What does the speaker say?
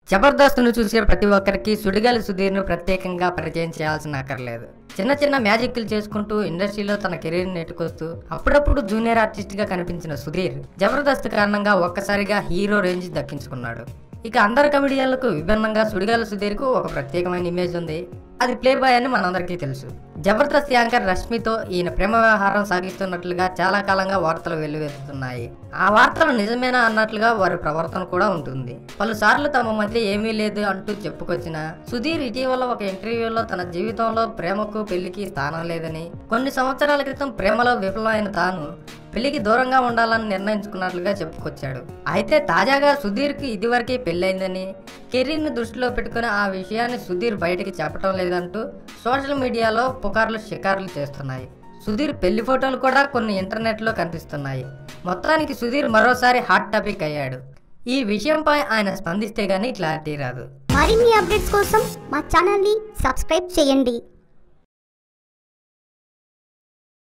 జబర్దస్త్ను చూసే ప్రతి ఒక్కరికి సుడిగాలి సుధీర్ను ప్రత్యేకంగా పరిచయం చేయాల్సిన అక్కర్లేదు చిన్న చిన్న మ్యాజిక్లు చేసుకుంటూ ఇండస్ట్రీలో తన కెరీర్ నెట్టుకొస్తూ అప్పుడప్పుడు జూనియర్ ఆర్టిస్ట్ గా కనిపించిన సుధీర్ జబర్దస్త్ కారణంగా ఒక్కసారిగా హీరో రేంజ్ దక్కించుకున్నాడు ఇక అందరు కమెడియన్లకు విభిన్నంగా సుడిగాలి సుధీర్కు ఒక ప్రత్యేకమైన ఇమేజ్ ఉంది అది ప్లే బాయ్ అని మనందరికీ తెలుసు జబర్దస్త్ యాంకర్ రష్మితో ఈయన ప్రేమ వ్యవహారం సాగిస్తున్నట్లుగా చాలా కాలంగా వార్తలు వెల్లువెత్తుతున్నాయి ఆ వార్తలు నిజమేనా అన్నట్లుగా వారి ప్రవర్తన కూడా ఉంటుంది పలుసార్లు తమ మధ్య ఏమీ లేదు అంటూ చెప్పుకొచ్చిన సుధీర్ ఇటీవల ఒక ఇంటర్వ్యూలో తన జీవితంలో ప్రేమకు పెళ్లికి స్థానం లేదని కొన్ని సంవత్సరాల క్రితం ప్రేమలో విఫలమైన తాను పెళ్లికి దూరంగా ఉండాలని నిర్ణయించుకున్నట్లుగా చెప్పుకొచ్చాడు అయితే తాజాగా సుధీర్కి ఇదివరకే పెళ్ళైందని కెరీర్ని దృష్టిలో పెట్టుకుని ఆ విషయాన్ని సుధీర్ బయటికి చెప్పడం లేదంటూ సోషల్ మీడియాలో పుకార్లు షికార్లు చేస్తున్నాయి సుధీర్ పెళ్లి ఫోటోలు కూడా కొన్ని ఇంటర్నెట్లో కనిపిస్తున్నాయి మొత్తానికి సుధీర్ మరోసారి హాట్ టాపిక్ అయ్యాడు ఈ విషయంపై ఆయన స్పందిస్తే గానీ క్లారిటీ రాదు మరిన్ని అప్డేట్స్ కోసం మా ఛానల్ని సబ్స్క్రైబ్ చేయండి